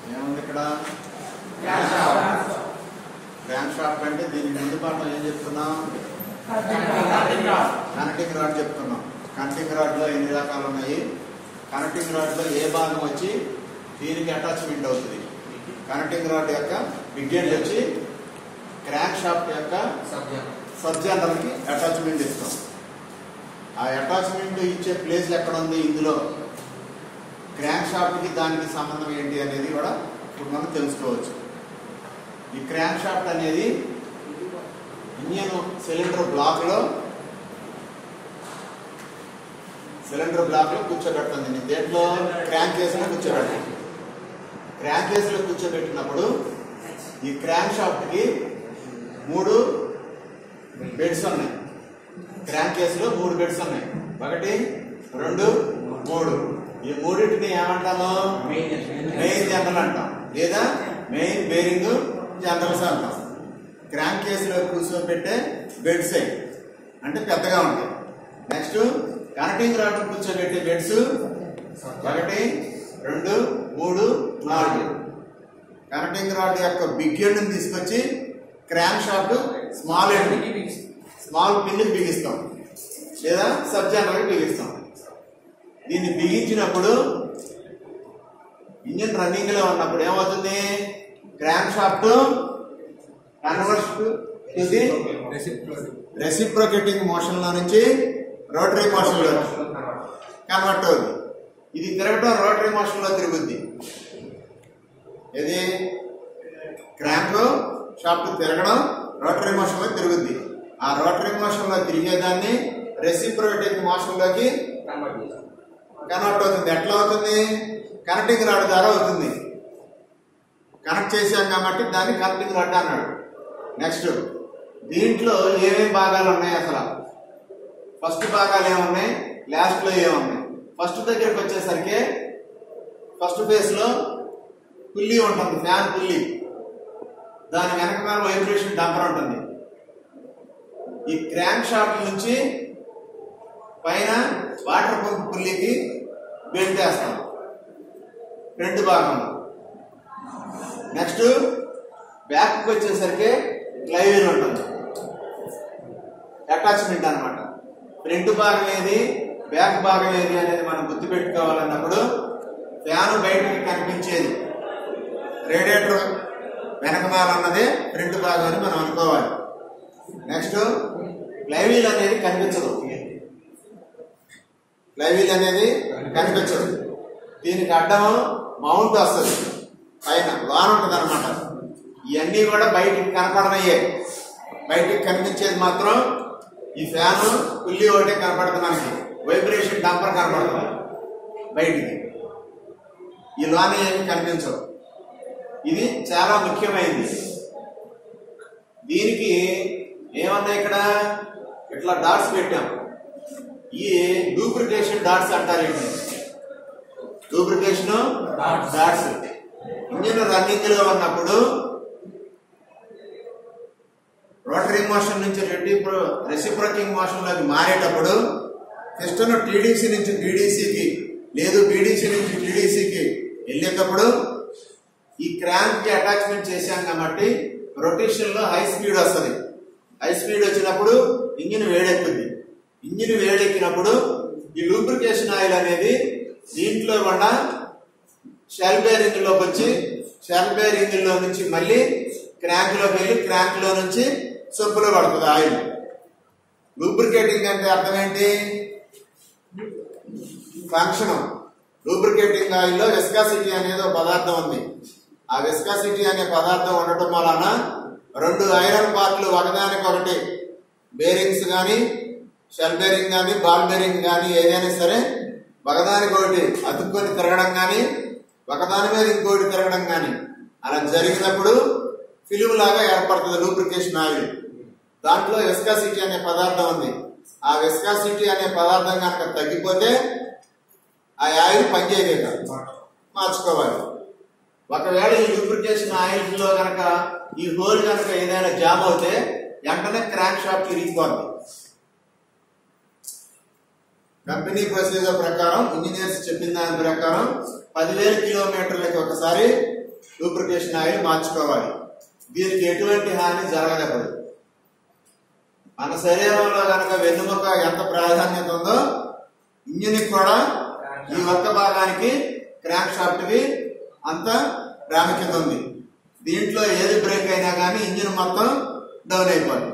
ఏముంది ఇక్కడ crank shaft అంటే దీని ముందు పాఠం ఏం చెప్తున్నాం కనెక్టింగ్ రాడ్ చెప్తున్నాం కనెక్టింగ్ రాడ్ లో ఎన్ని రకాలు ఉన్నాయి కనెక్టింగ్ రాడ్ లో ఏ భాగం వచ్చి దీనికి అటాచ్మెంట్ అవుతుంది కనెక్టింగ్ రాడ్ యొక్క బిగ్ ఎండ్ వచ్చి క్రాంక్ షాఫ్ట్ యొక్క సబ్జనరల్ కి అటాచ్మెంట్ ఇస్తాం ఆ అటాచ్మెంట్ ఇచ్చే ప్లేస్ ఎక్కడ ఉంది ఇందులో క్రాంక్ షాఫ్ట్ కి దానికి సంబంధం ఏంటి అనేది కూడా ఇప్పుడు మనం తెలుసుకోవచ్చు ఈ క్రాంక్ షాఫ్ట్ అనేది ఇంజిన్ సిలిండర్ బ్లాక్ లో సిలిండర్ బ్లాక్ లో కూర్చోబెడుతుంది నేను దేంట్లో క్రాంక్ కేసులో కూర్చోబెట్టాను క్రాంక్ కేసులో కూర్చోబెట్టినప్పుడు ఈ క్రాంక్ షాఫ్ట్ కి మూడు బెడ్స్ ఉన్నాయి క్రాంక్ కేసులో మూడు బెడ్స్ ఉన్నాయి ఒకటి రెండు మూడు ఈ మూడింటిని ఏమంటాము మెయిన్ జనరల్ అంటాం లేదా మెయిన్ బేరింగ్ జనరల్స్ అంటాం క్రాంక్ కేసులో కూర్చోబెట్టే బెడ్స్ అయి అంటే పెద్దగా ఉంటాయి నెక్స్ట్ కనెక్టింగ్ రాడ్ కూర్చోబెట్టే బెడ్స్ ఒకటి రెండు మూడు నాలుగు కనెక్టింగ్ రాడ్ యొక్క బిగ్ ఎండ్ తీసుకొచ్చి crank shaft small end small pin బిగిస్తాం లేదా సబ్ జనరల్ బిగిస్తాం దీన్ని బిగించినప్పుడు ఇంజిన్ రన్నింగ్ లో ఉన్నప్పుడు ఏమవుతుంది crank shaft converts to the reciprocating motion లో నుంచి రోటరీ మోషన్ లో కన్వర్ట్ అవుతుంది ఇది తిరగటం రోటరీ మోషన్ లో తిరుగుద్ది ఇది క్రాంక్ షాఫ్ట్ తిరగడం రోటరీ మోషన్ లో తిరుగుద్ది ఆ రోటరీ మోషన్ లో తిరిగేదాన్ని రెసిప్రోకేటింగ్ మోషన్ లోకి కన్వర్ట్ అవుతుంది ఎట్లా అవుతుంది కనెక్టింగ్ రాడ్ ద్వారా అవుతుంది కనెక్ట్ చేశాం కాబట్టి దాన్ని కనెక్టింగ్ రాడ్ అన్నాడు నెక్స్ట్ దీంట్లో ఏమేమి భాగాలు ఉన్నాయి అసలు ఫస్ట్ భాగాలు ఏమున్నాయి లాస్ట్ లో ఏమున్నాయి ఫస్ట్ దగ్గరికి వచ్చేసరికి ఫస్ట్ ఫేజ్ లో పుల్లి ఉంటుంది ఫ్యాన్ పుల్లి దాని వెనక మీద వైబ్రేషన్ డంపర్ ఉంటుంది ఈ క్రాంక్ షాఫ్ట్ నుంచి పైన వాటర్ పంప్ పుల్లికి బెల్ట్ వేస్తాం ఫ్రంట్ భాగం నెక్స్ట్ బ్యాక్ వచ్చేసరికి ఫ్లైవీల్ ఉంటుంది అటాచ్మెంట్ అన్నమాట ఫ్రంట్ భాగం ఏది బ్యాక్ భాగం ఏది అనేది మనం గుర్తుపెట్టుకోవాలన్నప్పుడు ఫ్యాన్ బయటకి కనిపించేది రేడియేటర్ వెనకమాల అన్నదే ఫ్రంట్ భాగం అని మనం అనుకోవాలి నెక్స్ట్ ఫ్లైవీల్ అనేది కనిపించదు ఫ్లైవీల్ అనేది కనిపించదు దీనికి అడ్డం మౌంట్ వస్తుంది పైన లోన్ ఉంటుంది అనమాట ఇవన్నీ కూడా బయటికి కనపడనయ్యే బయటికి కనిపించేది మాత్రం ఈ ఫ్యాన్ పుల్లి ఒకటే కనపడుతుంది మనకి వైబ్రేషన్ డంపర్ కనపడుతుంది బయటికి ఈ లోన్ ఏమి కనిపించవు ఇది చాలా ముఖ్యమైనది దీనికి ఏమన్నా ఇక్కడ ఇట్లా డాట్స్ పెట్టాం ఈ డూప్లికేషన్ డాట్స్ అంటారు ఏంటి డూప్లికేషన్ డాట్స్ ఇంజిన్ రన్నింగ్ లో ఉన్నప్పుడు రోటరీ మోషన్ నుంచి రెడ్డి రెసిప్రోకింగ్ మోషన్ లోకి మారేటప్పుడు పిస్టన్ టీడీసీ నుంచి బీడీసీకి లేదు బీడీసీ నుంచి టీడీసీకి వెళ్ళేటప్పుడు ఈ క్రాంక్ కి అటాచ్మెంట్ చేశాం కాబట్టి రొటేషన్ లో హై స్పీడ్ వస్తుంది హై స్పీడ్ వచ్చినప్పుడు ఇంజిన్ వేడెక్కుద్ది ఇంజిన్ వేడెక్కినప్పుడు ఈ లూబ్రికేషన్ ఆయిల్ అనేది దీంట్లో కూడా షెల్ బేరింగ్ లోకి వచ్చి షెల్ బేరింగ్ లో నుంచి మళ్ళీ క్రాంక్ లోకి వెళ్ళి క్రాంక్ లో నుంచి సొప్పులో పడుతుంది ఆయిల్ లూబ్రికేటింగ్ అంటే అర్థం ఏంటి ఫంక్షన్ లూబ్రికేటింగ్ ఆయిల్ లో విస్కాసిటీ అనేది ఒక పదార్థం ఉంది ఆ విస్కాసిటీ అనే పదార్థం ఉండటం వలన రెండు ఐరన్ పార్ట్లు ఒకదానికొకటి బేరింగ్స్ కానీ షెల్ బేరింగ్ కానీ బాల్ బేరింగ్ కానీ ఏదైనా సరే ఒకదానికొకటి అతుక్కొని తిరగడం కానీ ఒకదాని మీద ఇంకోటి తిరగడం కానీ అలా జరిగినప్పుడు ఫిలిం లాగా ఏర్పడుతుంది లూబ్రికేషన్ ఆయిల్ దాంట్లో విస్కాసిటీ అనే పదార్థం ఉంది ఆ విస్కాసిటీ అనే పదార్థం కనుక తగ్గిపోతే ఆ ఆయిల్ పనిచేయలేదు మార్చుకోవాలి ఒకవేళ ఈ లూబ్రికేషన్ ఆయిల్ లో కనుక ఈ హోల్ కనుక ఏదైనా జామ్ అవుతే వెంటనే క్రాంక్ షాప్ తిరిగిపోద్ది కంపెనీ ప్రొసీజర్ ప్రకారం ఇంజనీర్స్ చెప్పిన దాని ప్రకారం పదివేల కిలోమీటర్లకి ఒకసారి లూబ్రికేషన్ ఆయిల్ మార్చుకోవాలి దీనికి ఎటువంటి హాని జరగదప్పుడు మన శరీరంలో కనుక వెన్నుముక ఎంత ప్రాధాన్యత ఉందో ఇంజిన్ కూడా ఈ ఒక్క భాగానికి క్రాంక్ షాఫ్ట్ కి అంత ప్రాముఖ్యత ఉంది దీంట్లో ఏది బ్రేక్ అయినా కానీ ఇంజిన్ మొత్తం డౌన్ అయిపోతుంది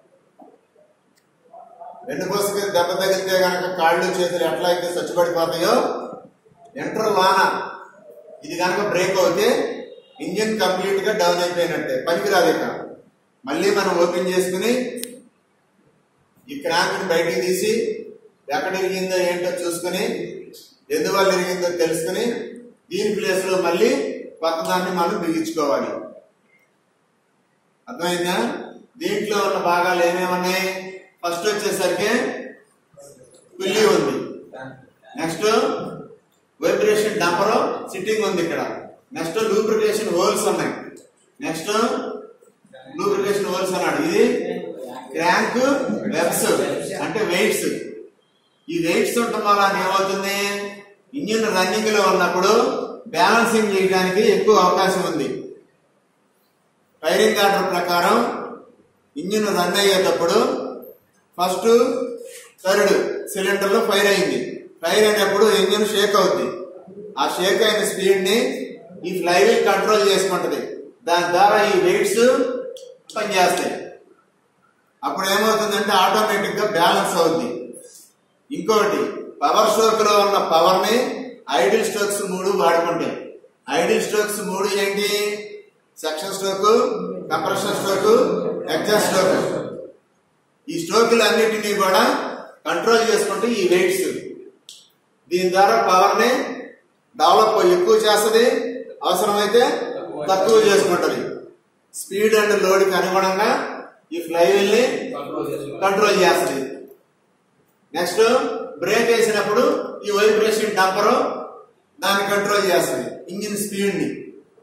వెన్నుపూసకి దెబ్బ తగిలితే గనక కాళ్ళు చేతులు ఎట్లా అయితే చచ్చుపడిపోతాయో ఎంటర్ లోన ఇది కనుక బ్రేక్ అవుతే ఇంజిన్ కంప్లీట్ గా డౌన్ అయిపోయినట్టే పనికిరాదు ఇక మళ్ళీ మనం ఓపెన్ చేసుకుని ఈ క్రాంక్ ని బయటికి తీసి ఎక్కడ ఇరిగిందో ఏంటో చూసుకుని ఎందువల్ల ఇరిగిందో తెలుసుకుని దీని ప్లేస్ లో మళ్ళీ కొత్త దాన్ని మనం బిగించుకోవాలి అర్థమైందా దీంట్లో ఉన్న భాగాలు ఏమేమి ఉన్నాయి ఫస్ట్ వచ్చేసరికి పిల్లి ఉంది నెక్స్ట్ వైబ్రేషన్ డంపర్ సిట్టింగ్ ఉంది ఇక్కడ నెక్స్ట్ లూబ్రికేషన్ హోల్స్ ఉన్నాయి నెక్స్ట్ లూబ్రికేషన్ హోల్స్ అన్నాడు ఇది క్రాంక్ వెబ్స్ అంటే వెయిట్స్ ఈ వెయిట్స్ ఉండటం వల్ల ఏమవుతుంది ఇంజిన్ రన్నింగ్ లో ఉన్నప్పుడు బ్యాలెన్సింగ్ చేయడానికి ఎక్కువ అవకాశం ఉంది ఫైరింగ్ ఆర్డర్ ప్రకారం ఇంజిన్ రన్ అయ్యేటప్పుడు ఫస్ట్ థర్డ్ సిలిండర్ లో ఫైర్ అయింది ఫైర్ అయినప్పుడు ఇంజిన్ షేక్ అవుద్ది ఆ షేక్ అయిన స్పీడ్ ని ఈ ఫ్లైవీల్ కంట్రోల్ చేసుకుంటది దాని ద్వారా ఈ వెయిట్స్ పనిచేస్తాయి అప్పుడు ఏమవుతుందంటే ఆటోమేటిక్ గా బ్యాలెన్స్ అవుద్ది ఇంకోటి పవర్ స్ట్రోక్ లో ఉన్న పవర్ ని ఐడిల్ స్ట్రోక్స్ మూడు వాడుకుంటాయి ఐడిల్ స్ట్రోక్స్ మూడు ఏంటి section stroke compression stroke exhaust stroke ఈ స్ట్రోకులు అన్నిటినీ కూడా కంట్రోల్ చేసుకుంటే ఈ వెయిట్స్ దీని ద్వారా పవర్ ని డెవలప్ ఎక్కువ చేస్తుంది అవసరమైతే తక్కువ చేసుకుంటది స్పీడ్ అండ్ లోడ్ కి అనుగుణంగా ఈ ఫ్లైవీల్ ని కంట్రోల్ చేస్తుంది నెక్స్ట్ బ్రేక్ వేసినప్పుడు ఈ వైబ్రేషన్ డంపర్ దాన్ని కంట్రోల్ చేస్తుంది ఇంజిన్ స్పీడ్ ని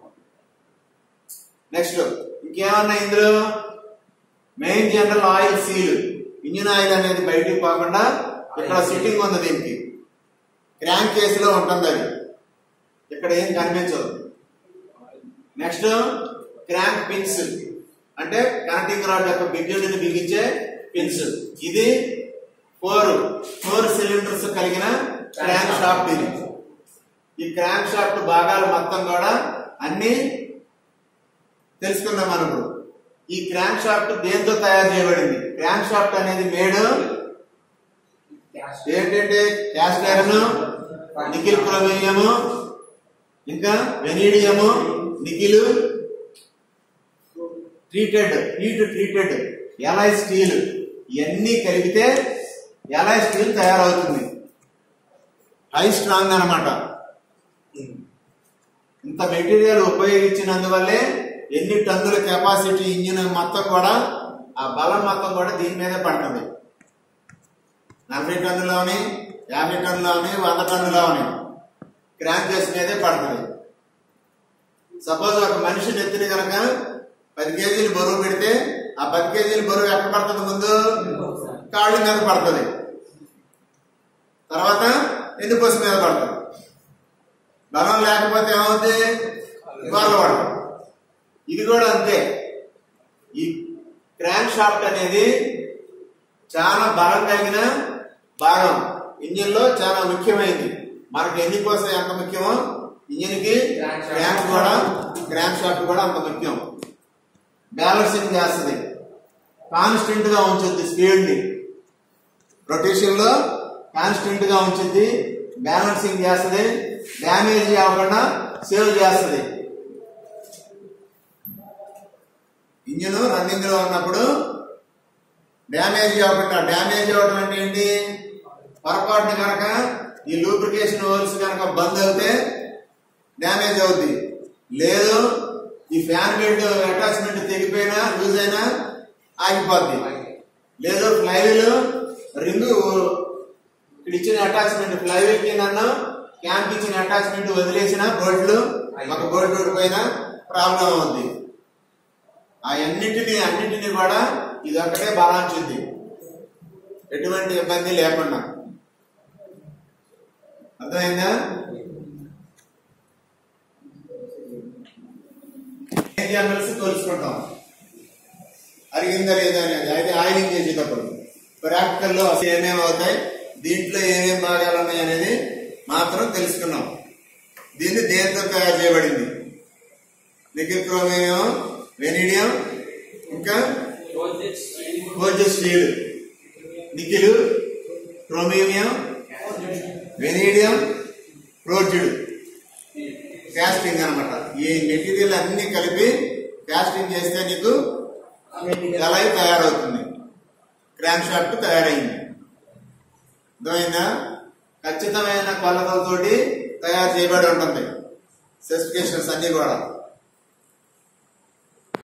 నెక్స్ట్ ఇంకేమన్నా ఇందులో main journal oil seal engine oil అనేది బయటికి పోకుండా ఇక్కడ సిట్టింగ్ ఉంది దీనికి క్రాంక్ కేసులో ఉంటుంది అది ఇక్కడ ఏం కనిపించదు నెక్స్ట్ క్రాంక్ పిన్స్ అంటే కనెక్టింగ్ రాడ్ యొక్క బిగ్యూడిని బిగించే పిన్స్ ఇది ఫోర్ ఫోర్ సిలిండర్స్ కలిగిన క్రాంక్ షాఫ్ట్ ఇది ఈ క్రాంక్ షాఫ్ట్ భాగాలు మొత్తం కూడా అన్ని తెలుసుకుందాం మనం ఇప్పుడు. ఈ క్రాంక్ షాఫ్ట్ దేంతో తయారు చేయబడింది క్రాంక్ షాఫ్ట్ అనేది మేడ్ ఏంటంటే క్యాస్ట్ ఐరన్ నికిల్ క్రోమియము ఇంకా vanadium nickel treated heat treated alloy steel ఇవన్నీ కలిపితే ఎలాయ్ స్టీల్ తయారవుతుంది హై స్ట్రాంగ్ అన్నమాట ఇంత మెటీరియల్ ఉపయోగించినందువల్లే ఎన్ని టన్నుల కెపాసిటీ ఇంజిన్ మొత్తం కూడా ఆ బలం మొత్తం కూడా దీని మీదే పడుతుంది నలభై టన్నులోని యాభై టన్నులోని వంద టన్నులోని క్రాంక్ కేస్ మీదే పడుతుంది సపోజ్ ఒక మనిషి నెత్తిని కనుక పది కేజీలు బరువు పెడితే ఆ పది కేజీలు బరువు ఎక్కడ పడుతుంది ముందు కాళ్ళ మీద పడుతుంది తర్వాత ఎన్నుపూస మీద పడుతుంది బలం లేకపోతే ఏమవుతుంది గొర్రెలు పడతాం ఇది కూడా అంతే ఈ క్రాంక్ షాఫ్ట్ అనేది చాలా బలం కలిగిన భాగం ఇంజిన్ లో చాలా ముఖ్యమైనది మనకి ఎన్ని కోసం ఎంత ముఖ్యమో ఇంజిన్ కి క్రాంక్ కూడా క్రాంక్ షాఫ్ట్ కూడా అంత ముఖ్యం బ్యాలెన్సింగ్ చేస్తుంది కాన్స్టెంట్ గా ఉంచుద్ది స్పీడ్ ని రొటేషన్ లో కాన్స్టెంట్ గా ఉంచుద్ది బ్యాలెన్సింగ్ చేస్తుంది డ్యామేజ్ అవ్వకుండా సేవ్ చేస్తుంది ఇంజిన్ రన్నింగ్ లో ఉన్నప్పుడు డ్యామేజ్ అవ్వకుండా డ్యామేజ్ అవ్వడం అంటే ఏంటి పొరపాటున కనుక ఈ లూబ్రికేషన్ హోల్స్ కనుక బంద్ అవుతే డ్యామేజ్ అవుద్ది లేదు ఈ ఫ్యాన్ బెల్ట్ అటాచ్మెంట్ తెగిపోయినా లూజ్ అయినా ఆగిపోద్ది లేదు ఫ్లైవీల్ రింగ్ ఇక్కడ ఇచ్చిన అటాచ్మెంట్ ఫ్లైవీల్ కి నన్ను క్యాంప్ ఇచ్చిన అటాచ్మెంట్ వదిలేసిన బోల్ట్లు ఒక బోల్ట్ ఊడిపోయినా ప్రాబ్లం అవుద్ది ఆ అన్నిటిని అన్నిటిని కూడా ఇది ఒక్కటే బలాంచుద్ది ఎటువంటి ఇబ్బంది లేకుండా అర్థమైందా ఎగ్జాంపుల్స్ తెలుసుకుంటాం అరిగిందా లేదా అనేది అయితే ఆయిలింగ్ చేసేటప్పుడు ప్రాక్టికల్లో అసలు ఏమేమి అవుతాయి దీంట్లో ఏమేమి భాగాలు ఉన్నాయి అనేది మాత్రం తెలుసుకున్నాం దీన్ని దేంతో తయారు చేయబడింది నిఖిల్ క్రోమియం వెనిడియం ఇంకా కోజెస్ steel nickel chromium vanadium closed casting అన్నమాట ఈ మెటీరియల్ అన్ని కలిపి కాస్టింగ్ చేస్తే నీకు ఎలా తయారవుతుంది క్రాంక్ షాఫ్ట్ తయారైంది అర్థమైందా ఖచ్చితమైన కొలతలతోటి తయారు చేయబడి ఉంటుంది స్పెసిఫికేషన్స్ అన్ని కూడా